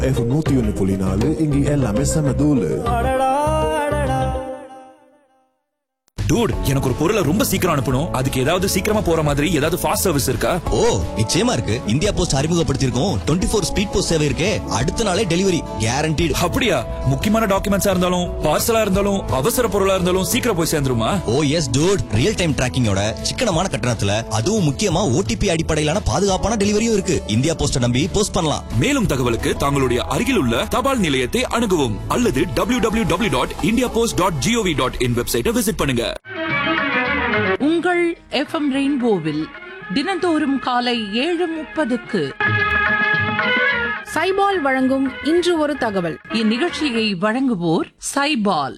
F நூத்தி ஒன்னு புள்ளி நாலு இங்க எல்லாமே செம தூளு டூட் எனக்கு ஒரு பொருளை ரொம்ப சீக்கிரம் அனுப்பணும் அதுக்கு ஏதாவது சீக்கிரமா போற மாதிரி ஏதாவது ஃபாஸ்ட் சர்வீஸ் இருக்கா ஓ நிச்சயமா இருக்கு இந்தியா போஸ்ட் அறிமுகப்படுத்தியிருக்கோம் டுவெண்ட்டி ஃபோர் ஸ்பீட் போஸ்ட் சேவை இருக்கே அடுத்த நாளே டெலிவரி கேரண்டீடு அப்படியா முக்கியமான டாக்குமெண்ட்ஸா இருந்தாலும் பார்சலா இருந்தாலும் அவசர பொருளா இருந்தாலும் சீக்கிரம் போய் சேர்ந்துருமா oh yes dude real time டிராக்கிங்கோட சிக்கனமான கட்டணத்துல அதுவும் முக்கியமா ஓடிபி அடிப்படையிலான பாதுகாப்பான டெலிவரியும் இருக்கு இந்தியா போஸ்ட நம்பி போஸ்ட் பண்ணலாம் மேலும் தகவலுக்கு தங்களுடைய அருகில் உள்ள தபால் நிலையத்தை அணுகவும் அல்லது W W W dot India post dot GOV dot in வெப்சைட்டை விசிட் பண்ணுங்க உங்கள் எஃப்எம் ரெயின்போவில் தினந்தோறும் காலை ஏழு முப்பதுக்கு சைபால் வழங்கும் இன்று ஒரு தகவல் இந்நிகழ்ச்சியை வழங்குவோர் சைபால்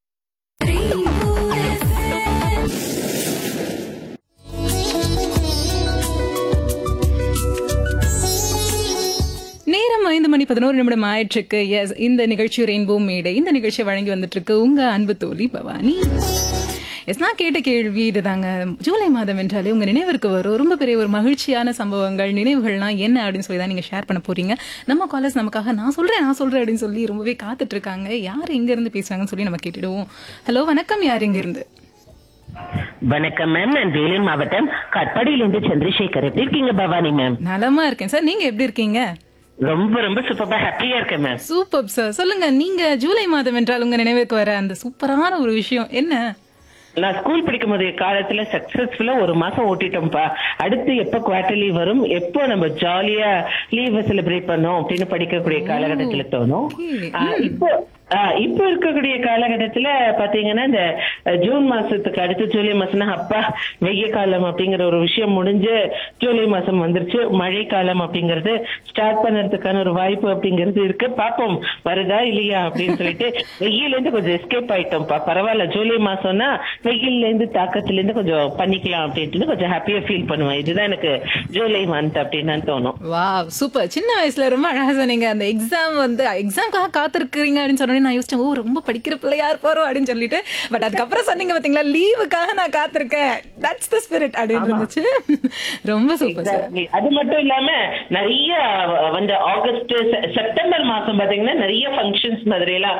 நேரம் ஐந்து மணி பதினோரு நிமிடம் ஆயிற்றுக்கு எஸ் இந்த நிகழ்ச்சி ரெயின்போ மேடை இந்த நிகழ்ச்சியை வழங்கி வந்துட்டு இருக்கு உங்க அன்பு தோழி பவானி எஸ் நான் கேட்ட கேள்வி இதுதாங்க ஜூலை மாதம் என்றாலே உங்க நினைவிற்கு வரும் ரொம்ப பெரிய ஒரு மகிழ்ச்சியான சம்பவங்கள் நினைவுகள்லாம் என்ன அப்படின்னு சொல்லி தான் நீங்க ஷேர் பண்ண போறீங்க நம்ம காலேஜ் நமக்காக நான் சொல்றேன் நான் சொல்றேன் அப்படின்னு சொல்லி ரொம்பவே காத்துட்டு இருக்காங்க யார் எங்க இருந்து பேசுறாங்கன்னு சொல்லி நம்ம கேட்டுடுவோம் ஹலோ வணக்கம் யார் எங்க இருந்து வணக்கம் மேம் நான் வேலூர் மாவட்டம் கட்பாடியிலிருந்து சந்திரசேகர் எப்படி இருக்கீங்க பவானி மேம் நலமா இருக்கேன் சார் நீங்க எப்படி இருக்கீங்க ரொம்ப ரொம்ப சூப்பரா ஹாப்பியா இருக்கேன் மேம் சூப்பர் சார் சொல்லுங்க நீங்க ஜூலை மாதம் என்றால் உங்க நினைவுக்கு வர அந்த சூப்பரான ஒரு விஷயம் என்ன நான் ஸ்கூல் படிக்கும் போது காலத்துல சக்சஸ்ஃபுல்லா ஒரு மாசம் ஓட்டிட்டோம்ப்பா அடுத்து எப்ப குவார்டர்லி வரும் எப்போ நம்ம ஜாலியா லீவ் செலிப்ரேட் பண்ணோம் அப்படின்னு படிக்கக்கூடிய காலகட்டத்துல தோணும் Okay. ஆ, இப்போ ஆ, இப்போ இருக்கக்கூடிய காலகட்டத்துல பாத்தீங்கன்னா இந்த அஹ், ஜூன் மாசத்துக்கு அடுத்து ஜூலை மாசம்னா அப்பா வெய்ய காலம் அப்படிங்கிற ஒரு விஷயம் முடிஞ்சு ஜூலை மாசம் வந்துருச்சு மழை காலம் அப்படிங்கிறது ஸ்டார்ட் பண்ணறதுக்கான ஒரு வாய்ப்பு அப்படிங்கிறது இருக்கு பாப்போம் வருதா இல்லையா அப்படின்னு சொல்லிட்டு வெயில இருந்து கொஞ்சம் எஸ்கேப் ஆயிட்டோம்ப்பா பரவாயில்ல ஜூலை மாசம்னா வெயில்ல இருந்து தாக்கத்துல இருந்து கொஞ்சம் பண்ணிக்கலாம் அப்படின்ட்டு கொஞ்சம் ஹாப்பியா ஃபீல் பண்ணுவேன் இதுதான் எனக்கு ஜூலை மந்த் அப்படின்னு தான் தோணும் வா சூப்பர் சின்ன வயசுல ரொம்ப அழகா சொன்னீங்க அந்த எக்ஸாம் வந்து எக்ஸாம்க்காக காத்திருக்கிறீங்க அப்படின்னு சொன்னோடனே நான் யோசிச்சேன் ஓ ரொம்ப படிக்கிற பிள்ளையா இருப்பாரோ அப்படின்னு சொல்லிட்டு பட் அதுக்கப்புறம் சொன்னீங்க பாத்தீங்களா லீவுக்காக நான் காத்திருக்கேன் தட்ஸ் த ஸ்பிரிட் அப்படின்னு இருந்துச்சு ரொம்ப சூப்பர் சார் Exactly. அது மட்டும் இல்லாம நிறைய வந்து ஆகஸ்ட் செ- செப்டம்பர் மாசம் பாத்தீங்கன்னா நிறைய ஃபங்க்ஷன்ஸ் மாதிரி எல்லாம்